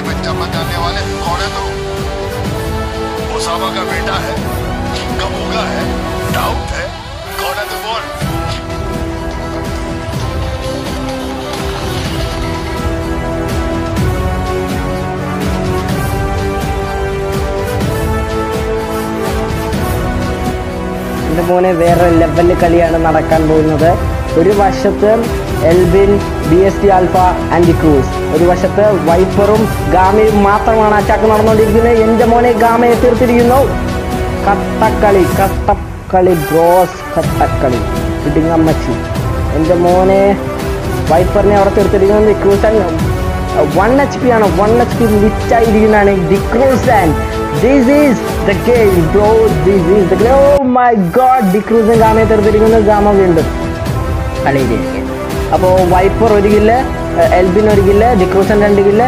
में चमक डालने वाले कौन है तू ओसामा का बेटा है कबूगा है डाउट है कौन है तू बोल എൻ്റെ മോനെ വേറെ ലെവൽ കളിയാണ് നടക്കാൻ പോകുന്നത് ഒരു വശത്ത് Elbin B S T alpha and Cruz ഒരു വശത്ത് വൈപ്പറും ഗാമയും മാത്രമാണ് അറ്റാക്ക് നടന്നുകൊണ്ടിരിക്കുന്നത് എൻ്റെ മോനെ ഗാമയെ തീർത്തിരിക്കുന്നു കട്ടക്കളി കട്ടക്കളി ബ്രോസ് കട്ടക്കളി ഇടുങ്ങമ്മച്ചി എൻ്റെ മോനെ വൈപ്പറിനെ അവിടെ തീർത്തിരിക്കുന്നത് ക്രൂസൻ വൺ എച്ച് പി ആണ് വൺ എച്ച് പി വിറ്റായിരിക്കുന്നതാണ് ഡിക്രൂസൻ this is the game bro this is the oh my god ഡിക്രൂസൻ ഗാമയെ തീർത്തിരിക്കുന്നു ഗാമ വീണ്ടും കളിയിലേക്ക് അപ്പോൾ വൈപ്പർ ഒരു കില്ല് എൽബിൻ ഒരു കില്ല് ഡിക്രൂസൻ രണ്ട് കില്ല്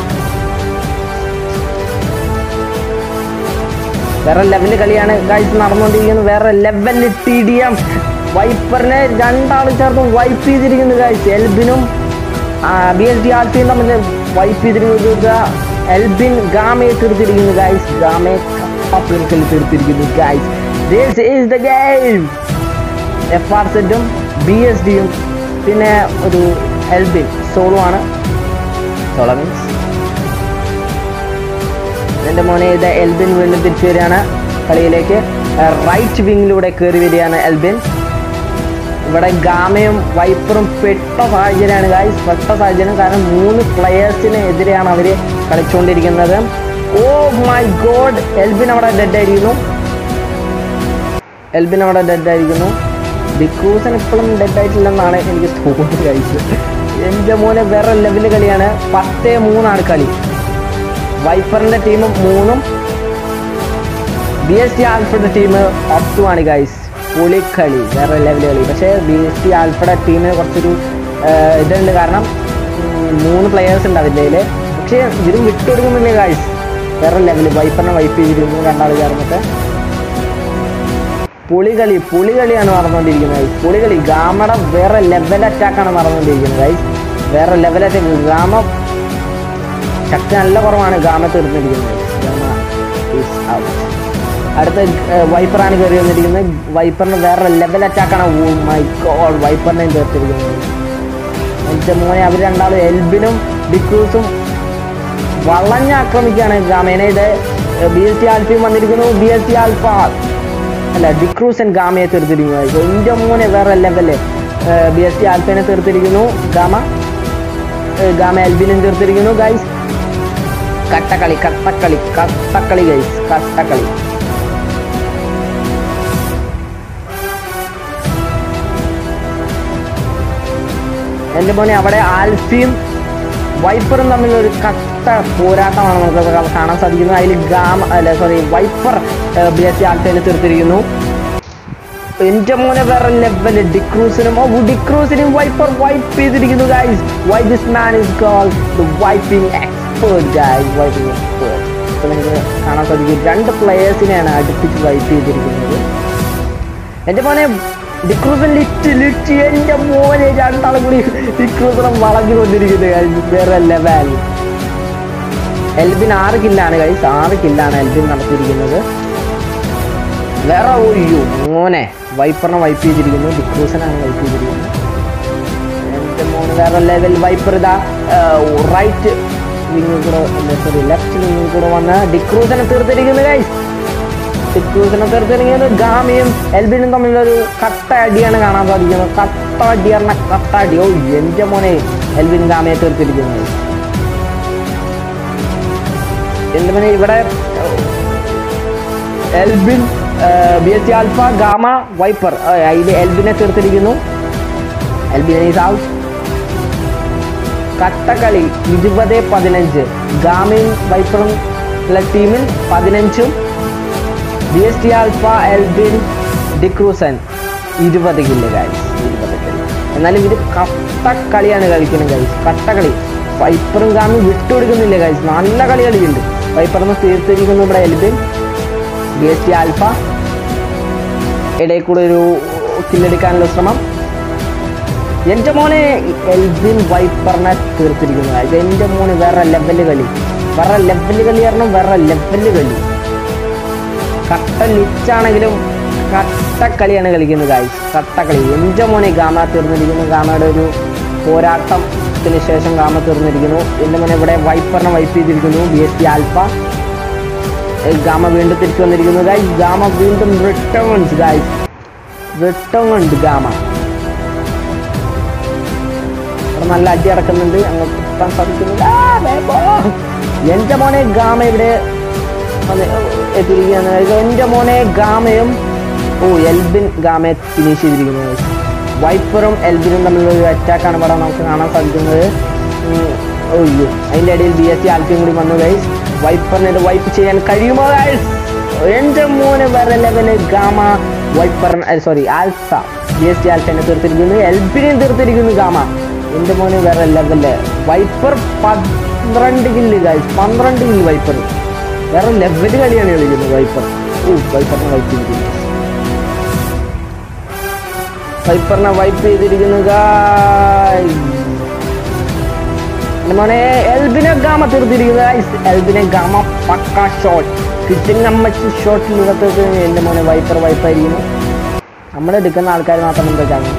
വേറെ ലെവല് കളിയാണ് ഗൈസ് നടന്നുകൊണ്ടിരിക്കുന്നത് വേറെ ലെവലിൽ ടി ഡി എം വൈപ്പറിനെ രണ്ടാളും ചേർന്ന് വൈപ്പ് ചെയ്തിരിക്കുന്നു ഗൈസ് എൽബിനും ബി എസ് ഡി ആർട്ടിയും തമ്മിൽ വൈപ്പ് ചെയ്തിരിക്കുന്നത് എൽബിൻ ഗാമയെ തീർത്തിരിക്കുന്നു ഗൈസ് ഗാമയെ കപ്പപ്പിളിക്കൽ തീർത്തിരിക്കുന്നു guys this is the game F R സെറ്റും ബി എസ് ഡിയും പിന്നെ ഒരു എൽബിൻ സോളോ ആണ് സോളോ മീൻസ് എൻ്റെ മോനെ ഇത് എൽബിൻ വീണ്ടും തിരിച്ചു വരികയാണ് കളിയിലേക്ക് റൈറ്റ് വിങ്ങിലൂടെ കയറി വരികയാണ് എൽബിൻ ഇവിടെ ഗാമയും വൈപ്പറും പെട്ട സാഹചര്യമാണ് ഗായ്സ് പെട്ട സാഹചര്യം കാരണം മൂന്ന് പ്ലെയേഴ്സിന് എതിരെയാണ് അവർ കളിച്ചുകൊണ്ടിരിക്കുന്നത് ഓ മൈ ഗോഡ് എൽബിൻ അവിടെ ഡെഡ് ആയിരിക്കുന്നു എൽബിൻ അവിടെ ഡെഡ് ആയിരിക്കുന്നു ബിക്രൂസൻ ഇപ്പോഴും ഡെഡ് ആയിട്ടില്ലെന്നാണ് എനിക്ക് തോന്നുന്നത് ഗൈസ് എൻ്റെ മോനെ വേറെ ലെവൽ കളിയാണ് പത്തേ മൂന്നാണ് കളി വൈപ്പറിൻ്റെ ടീം മൂന്നും ബി എസ് ടി ആൽഫയുടെ ടീം ഒട്ടും ആണ് ഗൈസ് പുളിക്കളി വേറെ ലെവൽ കളി പക്ഷേ ബി എസ് ടി ആൽഫയുടെ ടീമിന് കുറച്ചൊരു ആ, ഇതുണ്ട് കാരണം ഉം, മൂന്ന് പ്ലെയേഴ്സ് ഉണ്ട് അവരുടെ കയ്യിൽ പക്ഷേ ഇവരും വിട്ടുകൊടുക്കുന്നില്ല ഗൈസ് വേറെ ലെവൽ വൈപ്പറിനെ വൈപ്പ് ചെയ്തിരുന്നു രണ്ടാൾ ചേർന്നിട്ട് പുളികളി പുളികളിയാണ് നടന്നുകൊണ്ടിരിക്കുന്നത് ഗൈസ് പുളികളി ഗാമയുടെ വേറെ ലെവൽ അറ്റാക്കാണ് നടന്നുകൊണ്ടിരിക്കുന്നത് ഗൈസ് വേറെ ലെവൽ അറ്റാക്ക് ഗാമ ശക്തി നല്ല കുറവാണ് ഗാമ തീർന്നിരിക്കുന്നത് ഗാമ ഈസ് ഔട്ട് അടുത്ത വൈപ്പറാണ് കയറി വന്നിരിക്കുന്നത് വൈപ്പറിന് വേറെ ലെവൽ അറ്റാക്കാണ് ഓ മൈ ഗോഡ് വൈപ്പറിനെയും തീർത്തിരിക്കുന്നത് എൻ്റെ മോനെ അവർ രണ്ടാളും എൽബിനും ഡിക്രൂസും വളഞ്ഞ് ആക്രമിക്കുകയാണ് ഗാമേനെ ഇത് ബി എസ് ടി ആൽഫയും വന്നിരിക്കുന്നു ബി എസ് ടി ആൽഫ അല്ല ഡിക്രൂസൻ ഗാമയെ തീർത്തിരിക്കുന്നു എൻ്റെ മോനെ വേറെ ലെവല് ബി എസ് ടി ആൽഫിനെ തീർത്തിരിക്കുന്നു ഗാമ ഏഹ് ഗാമ എൽബിനും തീർത്തിരിക്കുന്നു ഗൈസ് കട്ടക്കളി കട്ടക്കളി കട്ടക്കളി ഗൈസ് കട്ടക്കളി എൻ്റെ മോനെ അവിടെ ആൽഫിയും വൈപ്പറും തമ്മിൽ ഒരു കട്ട പോരാട്ടമാണ് നമുക്ക് ക- കാണാൻ സാധിക്കുന്നത് അതിൽ ഗാമ അല്ല sorry viper B S C ആൽഫിനെ തീർത്തിരിക്കുന്നു എന്റെ മോനെ വേറെ ലെവല് ഡിക്രൂസിനും ഓ ഡിക്രൂസിനും വൈപ്പർ വൈപ്പ് ചെയ്തിരിക്കുന്നു guys why this man is called the wiping expert guys wiping expert ഇപ്പൊ നിങ്ങൾക്ക് കാണാൻ സാധിക്കും രണ്ട് പ്ലെയേഴ്സിനെയാണ് അടുപ്പിച്ച് വൈപ്പ് ചെയ്തിരിക്കുന്നത് എന്റെ മോനെ ഡിക്രൂസൻ ലിറ്റ് ലിറ്റ് എന്റെ മോനെ രണ്ടാളും കൂടി ഡിക്രൂസനെ വളഞ്ഞുകൊണ്ടിരിക്കുന്നത് ഗൈസ് വേറെ ലെവൽ എൽബിൻ ആറ് കില്ലാണ് ഗൈസ് ആറ് കില്ലാണ് എൽബിൻ നടത്തിയിരിക്കുന്നത് വേറെ ഒയ്യോ മോനെ വൈപ്പറിനെ വൈപ്പ് ചെയ്തിരിക്കുന്നു ഡിക്രൂസനാണ് വൈപ്പ് ചെയ്തിരിക്കുന്നത് എൻ്റെ മോന് വേറെ ലെവൽ വൈപ്പർ ഇതാ റൈറ്റ് വിങ്ങിൽ കൂടെ സോറി ലെഫ്റ്റ് വിങ്ങിൽ കൂടെ വന്ന് ഡിക്രൂസനെ തീർത്തിരിക്കുന്നു ഗൈസ് ഡിക്രൂസനെ തീർത്തിരിക്കുന്നത് ഗാമിയും എൽബിനും തമ്മിലൊരു കട്ട അടിയാണ് കാണാൻ സാധിക്കുന്നത് കട്ട അടി പറഞ്ഞ കട്ട അടി ഓ എൻ്റെ മോനെ എൽബിൻ ഗാമയെ തീർത്തിരിക്കുന്നത് എൻ്റെ മോനെ ഇവിടെ Elbin B S C alpha gamma viper അതിൽ എൽബിനെ തീർത്തിരിക്കുന്നു എൽബിൻ ഈസ് ഔട്ട് കട്ടക്കളി ഇരുപത് പതിനഞ്ച് ഗാമയും വൈപ്പറും ഉള്ള ടീമിൽ പതിനഞ്ചും B S T alpha Elbin ഡിക്രൂസൻ ഇരുപത് കില്ല് ഗൈസ് ഇരുപത് കില്ല് എന്നാലും ഇവർ കട്ടക്കളിയാണ് കളിക്കുന്നത് ഗൈസ് കട്ടക്കളി വൈപ്പറും ഗാമി വിട്ടുകൊടുക്കുന്നില്ല ഗൈസ് നല്ല കളി കളിയുണ്ട് വൈപ്പറിന് തീർത്തിരിക്കുന്നു ഇവിടെ Elbin B S T alpha ഇടയിൽ കൂടെ ഒരു കില്ലെടുക്കാനുള്ള ശ്രമം എൻ്റെ മോനെ എൽബിൻ വൈപ്പറിനെ തീർത്തിരിക്കുന്നു ഇത് എൻ്റെ മോന് വേറെ ലെവല് കളി വേറെ ലെവല് കളി കാരണം വേറെ ലെവല് കളി കട്ട ലിച്ചാണെങ്കിലും കട്ടക്കളിയാണ് കളിക്കുന്നത് ഗായ്സ് കട്ടക്കളി എൻ്റെ മോനെ ഗാമ തീർന്നിരിക്കുന്നു ഗാമയുടെ ഒരു പോരാട്ടത്തിന് ശേഷം ഗാമ തീർന്നിരിക്കുന്നു എൻ്റെ മോനെ ഇവിടെ വൈപ്പറിനെ വൈപ്പ് ചെയ്തിരിക്കുന്നു ബി എസ് സി ആൽഫ ഏഹ് ഗാമ വീണ്ടും തിരിച്ചു വന്നിരിക്കുന്നു ഗായ്സ് ഗാമ വീണ്ടും റിട്ടേൺസ് ഗായ്സ് റിട്ടേൺ ഉണ്ട് ഗാമ ഇവിടെ നല്ല അടി അടക്കുന്നുണ്ട് അങ്ങോട്ട് എത്താൻ സാധിക്കുന്നില്ല ആ, വേഗോ. എൻ്റെ മോനെ ഗാമ ഇവിടെ വന്ന് എത്തിയിരിക്കുകയാണ് ഇത് എൻ്റെ മോനെ ഗാമയും ഓ എൽബിൻ ഗാമയെ ഫിനിഷ് ചെയ്തിരിക്കുന്നു guys. വൈപ്പറും എൽബിനും തമ്മിലുള്ള ഒരു അറ്റാക്കാണ് ഇവിടെ നമുക്ക് കാണാൻ സാധിക്കുന്നത് ഉം, ഒയ്യോ അതിൻ്റെ ഇടയിൽ ബി എസ് സി ആൽഫയും കൂടി വന്നു ഗൈസ് വൈപ്പറിനെ ഇത് വൈപ്പ് ചെയ്യാൻ കഴിയുമോ ഗൈസ് എൻ്റെ മോനെ വേറെ level gamma viper sorry alpha B S C ആൽഫനെ തീർത്തിരിക്കുന്നു എൽബിനെയും തീർത്തിരിക്കുന്നു ഗാമ എൻ്റെ മോനെ വേറെ ലെവല് വൈപ്പർ പന്ത്രണ്ട് കില്ല് ഗൈസ് പന്ത്രണ്ട് കില്ല് വൈപ്പർ വേറെ ലെവല് കളിയാണ് കളിക്കുന്നത് വൈപ്പർ ഓ വൈപ്പറിനെ വൈപ്പ് ചെയ്തിരിക്കുന്നു വൈപ്പറിനെ വൈപ്പ് ചെയ്തിരിക്കുന്നു ഗായ്സ് എൻ്റെ മോനെ എൽബിനെ ഗാമ തീർത്തിരിക്കുന്നു ഗായ്സ് എൽബിനെ ഗാമ പക്ക ഷോട്ട് കിട്ടിങ് അമ്മച്ച് ഷോട്ടിലൂടെ തീർത്ത് എൻ്റെ മോനെ വൈപ്പർ വൈപ്പായിരിക്കുന്നു നമ്മളെടുക്കുന്ന ആൾക്കാർ മാത്രം എന്താ കാണുന്നത്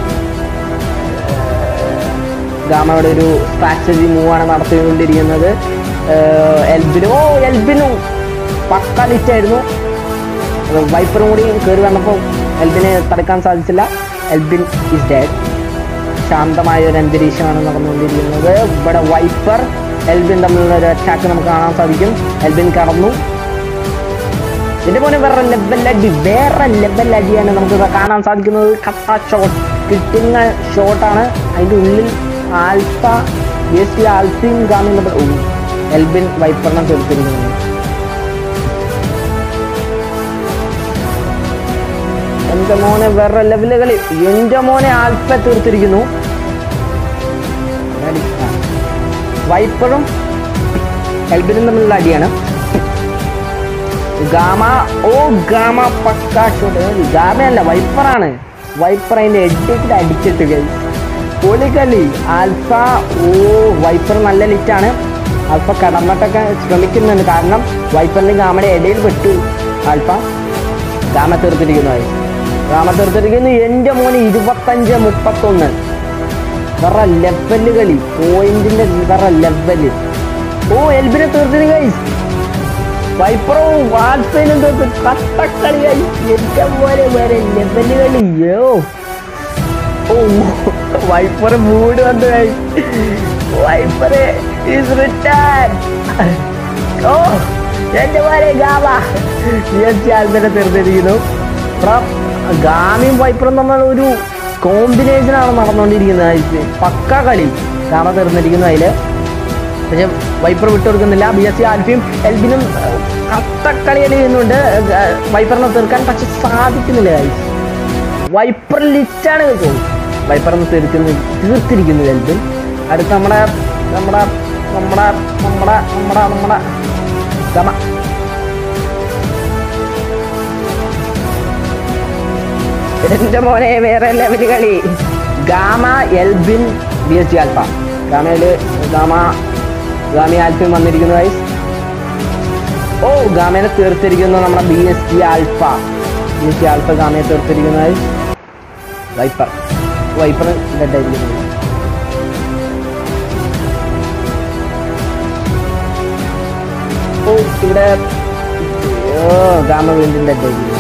ഗാമയുടെ ഒരു സ്ട്രാറ്റജി മൂവാണ് നടത്തിക്കൊണ്ടിരിക്കുന്നത് ഏഹ് എൽബിനും ഓ എൽബിനും പക്ക ലിറ്റായിരുന്നു വൈപ്പറും കൂടി കയറി വന്നപ്പോൾ എൽബിനെ തടുക്കാൻ സാധിച്ചില്ല എൽബിൻ ഇസ് ഡെഡ് ശാന്തമായ ഒരു അന്തരീക്ഷമാണ് നടന്നുകൊണ്ടിരിക്കുന്നത് ഇവിടെ വൈപ്പർ എൽബിൻ തമ്മിലുള്ള ഒരു അറ്റാക്ക് നമുക്ക് കാണാൻ സാധിക്കും എൽബിൻ കടന്നു ഇതിന്റെ പോലെ വേറെ ലെവൽ അടി വേറെ ലെവൽ അടിയാണ് നമുക്ക് ഇവിടെ കാണാൻ സാധിക്കുന്നത് കട്ട ഷോട്ട് കിട്ടുന്ന ഷോട്ടാണ് അതിൻ്റെ ഉള്ളിൽ ആൽഫ എസ് ടി ആൽഫയും ഗാമിയും തമ്മിൽ ഓ എൽബിൻ വൈപ്പറിനെ തീർത്തിരിക്കുന്നു എന്റെ മോനെ വേറെ ലെവല് കളി എന്റെ മോനെ ആൽഫ തീർത്തിരിക്കുന്നു അടി. ആ. വൈപ്പറും എൽബിനും തമ്മിലുള്ള അടിയാണ് ഗാമ ഓ ഗാമ പക്ക ഷോട്ട് ഗാമയല്ല വൈപ്പറാണ് വൈപ്പർ അതിന്റെ എഡിറ്റ് അടിച്ചിട്ട് കൈ പൊളികളി ആൽഫ ഓ വൈപ്പർ നല്ല ലിറ്റാണ് ആൽഫ കടന്നിട്ടൊക്കെ ശ്രമിക്കുന്നുണ്ട് കാരണം വൈപ്പറിന്റെ ഗാമയുടെ ഇടയിൽ പെട്ടു ആൽഫ ഗാമ തീർത്തിരിക്കുന്നു guys. ഗാമ തീർത്തിരിക്കുന്നു എന്റെ മോന് ഇരുപത്തഞ്ച് മുപ്പത്തൊന്ന് വേറെ ലെവല് കളി പോയിന്റിന്റെ വേറെ ലെവല് ഓ എൽബിനെ തീർത്തിരി ഗൈസ് വൈപ്പറോ വാൽപ്പേനും തീർത്ത് കട്ടക്കളിയായി എന്റെ പോലെ വേറെ ലെവല് കളിയോ ഓ വൈപ്പർ മൂട് വന്നു വൈപ്പറ് ഈസ് റിട്ടേൺ ഓ എന്റെ പോലെ ഗാമ ആൽബനെ തീർത്തിരിക്കുന്നു ബ്രോ, ഗാമിയും വൈപ്പറും തമ്മിലുള്ള ഒരു കോമ്പിനേഷൻ ആണ് നടന്നുകൊണ്ടിരിക്കുന്നത് അതിൽ പക്ക കളി ഗാമ തീർന്നിരിക്കുന്നു അതില് പക്ഷെ വൈപ്പർ വിട്ടുകൊടുക്കുന്നില്ല ബി എസ് സി ആൽഫിയും എൽബിനും കട്ടക്കളി ചെയ്യുന്നുണ്ട് വൈപ്പറിനെ തീർക്കാൻ പക്ഷെ സാധിക്കുന്നില്ല guys. വൈപ്പർ ലിറ്റാണ് കേട്ടോ വൈപ്പറിന് തീർക്കുന്നു തീർത്തിരിക്കുന്നു എൽബിൻ അടുത്ത നമ്മുടെ നമ്മുടെ നമ്മുടെ നമ്മുടെ നമ്മുടെ നമ്മുടെ ഗമ എന്റെ മോനെ വേറെ ലെവല് കളി gamma Elbin B S G alpha ഗാമയില് ഗാമ ഗാമി ആൽഫയും വന്നിരിക്കുന്നു ഗൈസ് ഓ ഗാമേനെ തീർത്തിരിക്കുന്നു നമ്മുടെ B S G alpha B S G alpha ഗാമയെ തീർത്തിരിക്കുന്നു ഗൈസ് വൈപ്പർ വൈപ്പർ ഡെഡ് ആയിരിക്കുന്നു ഓ ഇവിടെ ഓ ഗാമ വീണ്ടും ഡെഡ് ആയിരിക്കുന്നു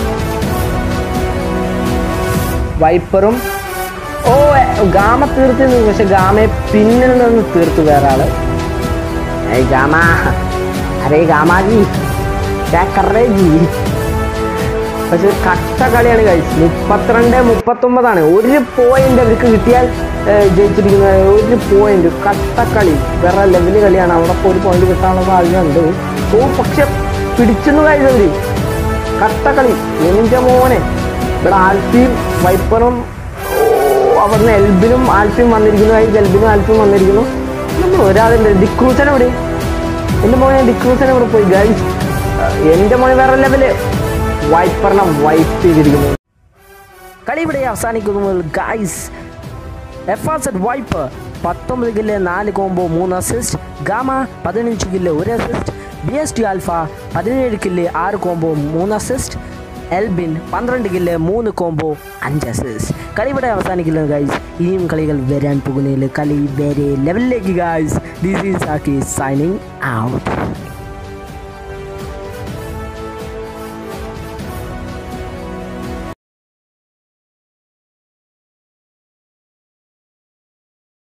വൈപ്പറും ഓ എ, ഗാമ തീർത്തിരുന്നു പക്ഷെ ഗാമയെ പിന്നിൽ നിന്ന് തീർത്തു വേറെ ആള് ഏയ് ഗാമ അരേ ഗാമാജി ക്യാ കർ രേ ജി പക്ഷെ കട്ട കളിയാണ് കഴിച്ചു മുപ്പത്തിരണ്ട് മുപ്പത്തൊമ്പതാണ് ഒരു പോയിന്റ് അവർക്ക് കിട്ടിയാൽ ഏ, ജയിച്ചിരിക്കുന്നത് ഒരു പോയിന്റ് കട്ട കളി വേറെ ലെവല് കളിയാണ് അവിടെ ഒരു പോയിന്റ് കിട്ടാനുള്ള സാധ്യതയുണ്ട് ഓ പക്ഷെ പിടിച്ചെന്ന് കഴിച്ചവര് കട്ടക്കളി എന്റെ മോനെ ഇവിടെ ആൽഫിയും വൈപ്പറും ഓ, അവിടുന്ന് എൽബിനും ആൽഫിയും വന്നിരിക്കുന്നു അതിൽ എൽബിനും ആൽഫിയും വന്നിരിക്കുന്നു നമ്മൾ ഒരാളുണ്ട് ഡിക്രൂസൻ എവിടെ എന്റെ മോനെ ഡിക്രൂസൻ എവിടെ പോയി ഗൈസ് എന്റെ മോനെ വേറെ ലെവല് വൈപ്പറിനെ വൈപ്പ് ചെയ്തിരിക്കുന്നു കളി ഇവിടെ അവസാനിക്കുന്നു guys F R set wipe പത്തൊമ്പത് കില്ല് നാല് കോംബോ മൂന്ന് അസിസ്റ്റ് ഗാമ പതിനഞ്ച് കില്ല് ഒരു assist B S T alpha പതിനേഴ് കില്ല് ആറ് കോംബോ മൂന്ന് അസിസ്റ്റ് എൽബിൻ പന്ത്രണ്ട് കില്ല് മൂന്ന് കോംബോ അഞ്ച് അസിസ്റ്റ് കളി ഇവിടെ അവസാനിക്കുന്നത് ഗൈസ് ഇനിയും കളികൾ വരാൻ പോകുന്നതിൽ കളി വേറെ ലെവലിലേക്ക് guys this is Akki signing out